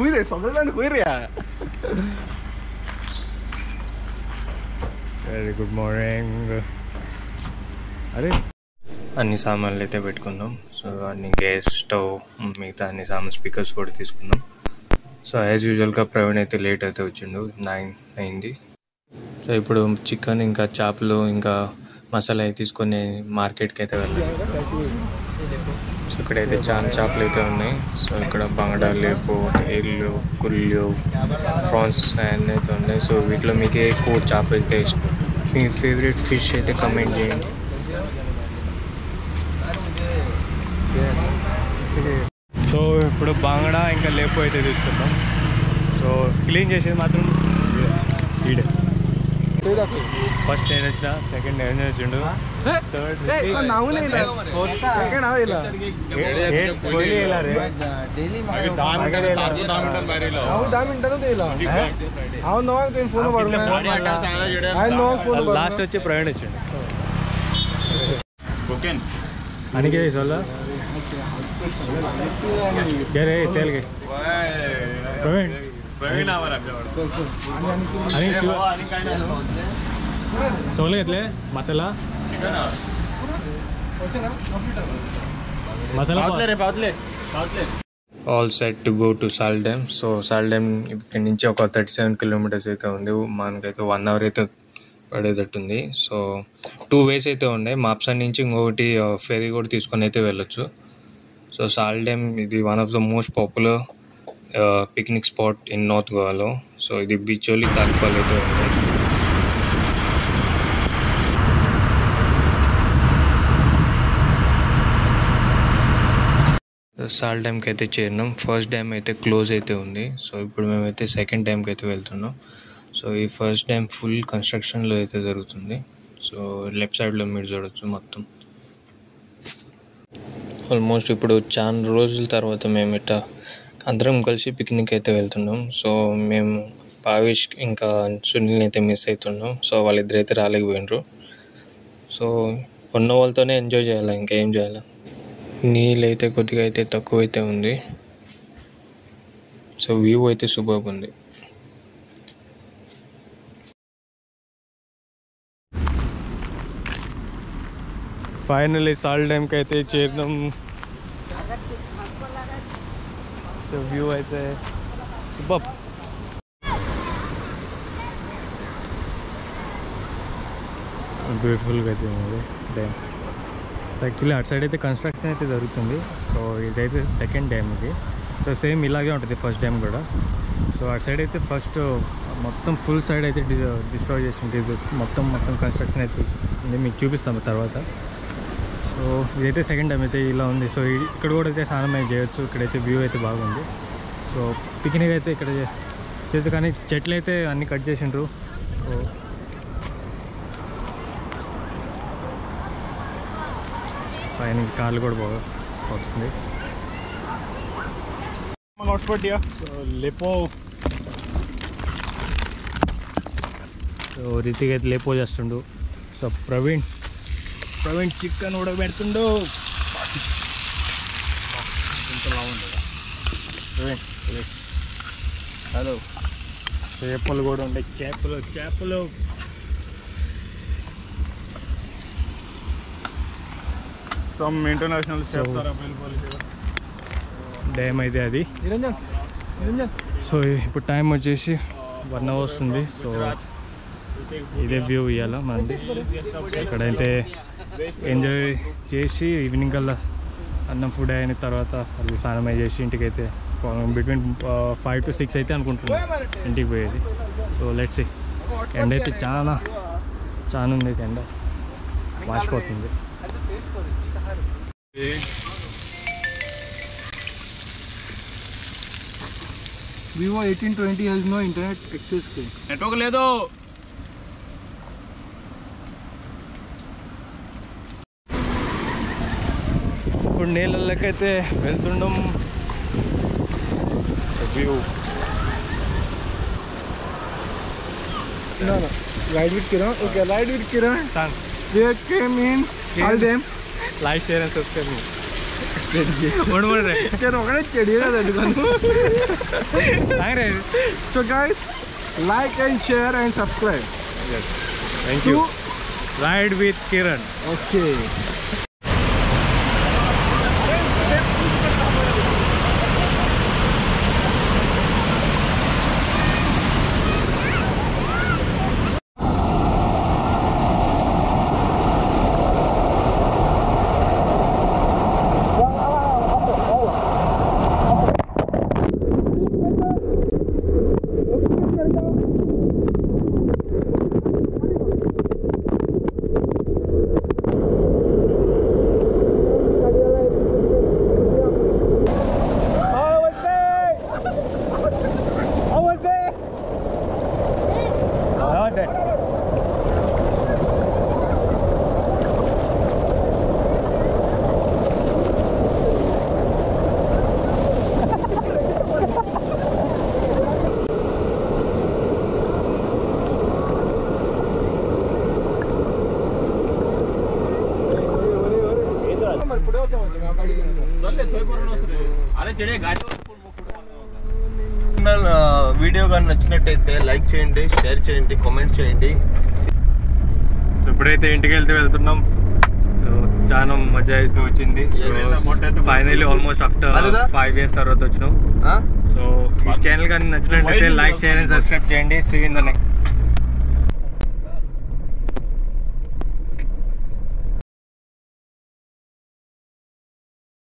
కుయిరే సొంగలాంటి కుయిరియా very good morning అరే అన్ని సామాన్లు అయితే పెట్టుకున్నాం సో అన్ని గ్యాస్ స్టవ్ మిగతా అన్ని సామాన్ స్పీకర్స్ కూడా తీసుకున్నాం సో యాజ్ యూజువల్గా ప్రవీణ్ అయితే లేట్ అయితే వచ్చిండు నైన్ అయింది సో ఇప్పుడు చికెన్ ఇంకా చేపలు ఇంకా మసాలా అయితే తీసుకొని మార్కెట్కి అయితే వెళ్ళాలి సో ఇక్కడైతే చాలా చేపలు అయితే ఉన్నాయి సో ఇక్కడ బంగడా లేపు తేళ్ళు కుళ్ళు ప్రాన్స్ అన్నీ అయితే ఉన్నాయి సో వీటిలో మీకు ఏ ఎక్కువ చేప అయితే ఇష్టం మీ ఫేవరెట్ ఫిష్ అయితే కమెంట్ చేయండి సో ఇప్పుడు బాంగడా ఇంకా లేపు అయితే తీసుకుందాం సో క్లీన్ చేసేది మాత్రం ఈడే ఫస్ట్ నేను వచ్చిన సెకండ్ నేను వచ్చిండు థర్డ్ నావునే ఇలా సెకండ్ ఆవు ఇలా కోహ్లీ ఇలా రే आऊ दहा मिनिटात होते ఇలా आऊ नवा तुम्ही फोन पडून ఆయన नवा फोन లాస్ట్ వచ్చి ప్రవీణ్ వచ్చిండు అనికే తీసుకోవాలా గరే తేలిగే ప్రవీణ్ అని సోలే ఎట్లే masala masala all set to go to Sal dam so Sal dam ఇక్కడ నుంచి ఒక థర్టీ సెవెన్ కిలోమీటర్స్ అయితే ఉంది మనకైతే వన్ అవర్ అయితే పడేటట్టుంది సో టూ వేస్ అయితే ఉన్నాయి మాప్సా నుంచి ఇంకొకటి ఫెరీ కూడా తీసుకొని అయితే వెళ్ళొచ్చు సో సాల్ డ్యామ్ ఇది one of the most popular picnic spot in north గోవాలో సో ఇది బీచ్ ఓన్లీ తాలూకాలు అయితే ఉంది సాల్ డ్యామ్కి అయితే చేరినాం ఫస్ట్ డ్యామ్ అయితే క్లోజ్ అయితే ఉంది సో ఇప్పుడు మేమైతే సెకండ్ డ్యామ్కి అయితే వెళ్తున్నాం సో ఈ ఫస్ట్ డ్యామ్ ఫుల్ కన్స్ట్రక్షన్లో అయితే జరుగుతుంది సో లెఫ్ట్ సైడ్లో మీరు చూడొచ్చు మొత్తం ఆల్మోస్ట్ ఇప్పుడు చాలా రోజుల తర్వాత మేము ఇట్లా అందరం కలిసి పిక్నిక్ అయితే వెళ్తున్నాం సో మేము భావేష్ ఇంకా సునీల్ని అయితే మిస్ అవుతున్నాం సో వాళ్ళిద్దరైతే రాలేకపోయినరు సో ఉన్న వాళ్ళతోనే ఎంజాయ్ చేయాలి ఇంకా ఏం చేయాలి నీళ్ళు అయితే కొద్దిగా అయితే తక్కువ అయితే ఉంది సో వ్యూ అయితే సూపర్ ఉంది ఫైనల్లీ సాల్ డ్యామ్కి అయితే చేరినాం సో వ్యూ అయితే సూపర్ బ్యూటిఫుల్గా అయితే ఉంది డ్యామ్ సో యాక్చువల్లీ అటు సైడ్ అయితే కన్స్ట్రక్షన్ అయితే జరుగుతుంది సో ఇదైతే సెకండ్ డ్యామ్ ఇది సో సేమ్ ఇలాగే ఉంటుంది ఫస్ట్ డ్యామ్ కూడా సో అటు సైడ్ అయితే ఫస్ట్ మొత్తం ఫుల్ సైడ్ అయితే డిస్ట్రాయ్ చేసింది ఇది మొత్తం మొత్తం కన్స్ట్రక్షన్ అయితే ఉంది మీకు చూపిస్తాము తర్వాత సో ఇదైతే సెకండ్ డ్యామ్ అయితే ఇలా ఉంది సో ఇ- ఇక్కడ కూడా అయితే స్నానం అయితే చేయొచ్చు ఇక్కడైతే వ్యూ అయితే బాగుంది సో పిక్నిక్ అయితే ఇక్కడ చే- చేస్తే కానీ చెట్లు అయితే అన్నీ కట్ చేసిండ్రు సో పైనుంచి కార్లు కూడా బాగా పోతుంది हॉटस्पॉट दिया సో లేపో సో రితిక్ అయితే లేపో చేస్తుండు సో ప్రవీణ్ ప్రవీణ్ చికెన్ ఉడకబెడుతుండు ఇంతలా ఉంది ప్రవీణ్ హలో చేపలు కూడా ఉండే చేపలు చేపలు some international So- chefs are available here dam అయితే అది निरंजन निरंजन సో ఇప్పుడు టైం వచ్చేసి వన్ అవర్ వస్తుంది సో ఇదే వ్యూ ఇవ్వాలి మనది ఇక్కడైతే ఎంజాయ్ చేసి ఈవినింగ్ కల్లా అన్నం ఫుడ్ అయిన తర్వాత అది స్నానం అయి చేసి ఇంటికి అయితే బిట్వీన్ ఫైవ్ టు సిక్స్ అయితే అనుకుంటున్నాను ఇంటికి పోయేది సో లెట్స్ ఎండ అయితే చాలా చాలా ఉంది అయితే ఎండ వాసిపోతుంది Vivo 1820 has no internet access screen. Network లేదు ఇప్పుడు నీళ్ళకైతే వెళ్తుండం view No, no. Ride with Kiran. Okay, ride with Kiran. చాలు We came in all them. Like share and subscribe ఓడిపోయి నేను ఒకటే చెడి అడుగుతాను so guys like and share and subscribe thank you ride with Kiran okay video కానీ నచ్చినట్టయితే like చేయండి share చేయండి కామెంట్ చేయండి ఇప్పుడైతే ఇంటికి వెళ్తే వెళ్తున్నాం So, చాలా మజా అయితే వచ్చింది ఫైనల్లీ ఆల్మోస్ట్ ఆఫ్టర్ అదేదా? ఫైవ్ ఇయర్స్ తర్వాత వచ్చినాం ఆ? సో ఈ ఛానల్ కానీ నచ్చినట్లయితే లైక్ షేర్ అండ్ సబ్స్క్రైబ్ చేయండి సీ ఇన్ ద నెక్స్ట్